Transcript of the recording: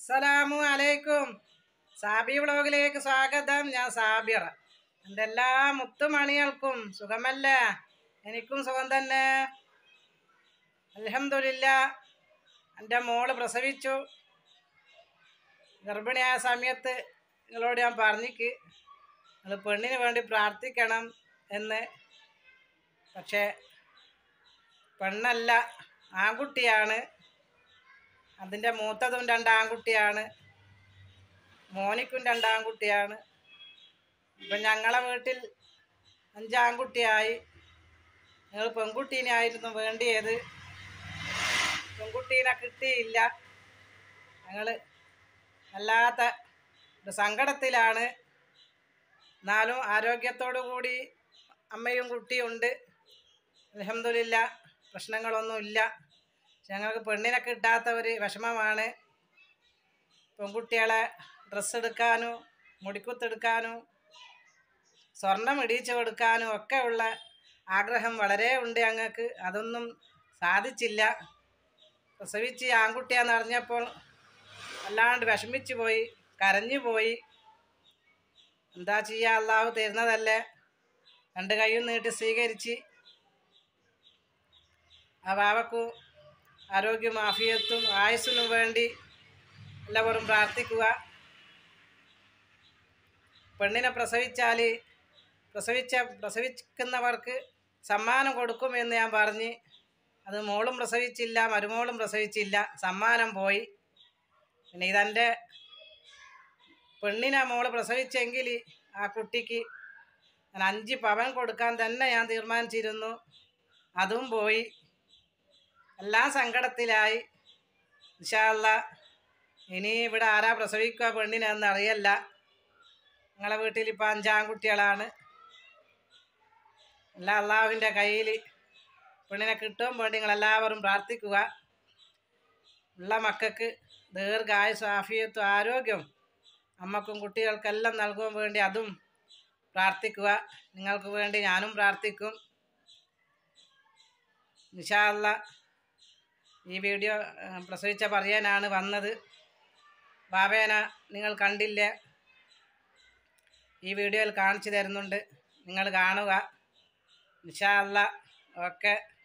അസ്സലാമു അലൈക്കും സാബി വ്ളോഗിലേക്ക് സ്വാഗതം ഞാൻ സാബിറ എൻ്റെ എല്ലാ മുത്തുമണികൾക്കും സുഖമല്ല എനിക്കും സുഖം തന്നെ അലഹമില്ല എൻ്റെ മോള് പ്രസവിച്ചു ഗർഭിണിയായ സമയത്ത് നിങ്ങളോട് ഞാൻ പറഞ്ഞിക്ക് നിങ്ങൾ പെണ്ണിന് വേണ്ടി പ്രാർത്ഥിക്കണം എന്ന് പക്ഷേ പെണ്ണല്ല ആൺകുട്ടിയാണ് അതിൻ്റെ മൂത്തതും രണ്ടാൺകുട്ടിയാണ് മോനിക്കും രണ്ടാൺകുട്ടിയാണ് ഇപ്പം ഞങ്ങളെ വീട്ടിൽ അഞ്ചാൺകുട്ടിയായി ഞങ്ങൾ പെൺകുട്ടീനെ ആയിരുന്നു വേണ്ടിയത് പെൺകുട്ടീനെ കിട്ടിയില്ല ഞങ്ങൾ വല്ലാത്ത ഒരു സങ്കടത്തിലാണ് എന്നാലും ആരോഗ്യത്തോടു കൂടി അമ്മയും കുട്ടിയുണ്ട് അലഹമില്ല പ്രശ്നങ്ങളൊന്നുമില്ല ഞങ്ങൾക്ക് പെണ്ണിനെ കിട്ടാത്ത ഒരു വിഷമമാണ് പെൺകുട്ടികളെ ഡ്രസ്സ് എടുക്കാനും മുടിക്കുത്തെടുക്കാനും സ്വർണം ഇടിച്ചു കൊടുക്കാനും ഒക്കെ ഉള്ള ആഗ്രഹം വളരെ ഉണ്ട് ഞങ്ങൾക്ക് അതൊന്നും സാധിച്ചില്ല പ്രസവിച്ച് ആൺകുട്ടിയാന്ന് അറിഞ്ഞപ്പോൾ വല്ലാണ്ട് വിഷമിച്ചു പോയി കരഞ്ഞു പോയി എന്താ ചെയ്യുക അള്ളാഹു തരുന്നതല്ലേ രണ്ട് കൈയും നീട്ടി സ്വീകരിച്ച് ആ വാവക്കു ആരോഗ്യം ആഫിയത്തും ആയുസ്സിനും വേണ്ടി എല്ലാവരും പ്രാർത്ഥിക്കുക പെണ്ണിനെ പ്രസവിച്ചാൽ പ്രസവിച്ച പ്രസവിക്കുന്നവർക്ക് സമ്മാനം കൊടുക്കുമെന്ന് ഞാൻ പറഞ്ഞ് അത് മോളും പ്രസവിച്ചില്ല മരുമോളും പ്രസവിച്ചില്ല സമ്മാനം പോയി പിന്നെ ഇതെൻ്റെ പെണ്ണിനെ മോള് പ്രസവിച്ചെങ്കിൽ ആ കുട്ടിക്ക് ഞാൻ അഞ്ച് പവൻ കൊടുക്കാൻ തന്നെ ഞാൻ തീരുമാനിച്ചിരുന്നു അതും പോയി എല്ലാം സങ്കടത്തിലായി ഇൻഷാല്ല ഇനി ഇവിടെ ആരാ പ്രസവിക്കുക പെണ്ണിനെന്ന് അറിയല്ല നിങ്ങളെ വീട്ടിൽ ഇപ്പം അഞ്ചാം കുട്ടികളാണ് എല്ലാ അള്ളാഹുവിൻ്റെ കയ്യിൽ പെണ്ണിനെ കിട്ടും വേണ്ടി നിങ്ങളെല്ലാവരും പ്രാർത്ഥിക്കുക ഉള്ള മക്കൾക്ക് ദീർഘായുസ് ആഫിയത്തും ആരോഗ്യം അമ്മക്കും കുട്ടികൾക്കെല്ലാം നൽകുവാൻ വേണ്ടി അതും പ്രാർത്ഥിക്കുക നിങ്ങൾക്ക് വേണ്ടി ഞാനും പ്രാർത്ഥിക്കും നിഷാല്ല ഈ വീഡിയോ ആ, പ്രസവിച്ച പറയാനാണ് വന്നത് ബാബേന നിങ്ങൾ കണ്ടില്ല ഈ വീഡിയോയിൽ കാണിച്ചു തരുന്നുണ്ട് നിങ്ങൾ കാണുക നിഷാല്ല ഓക്കെ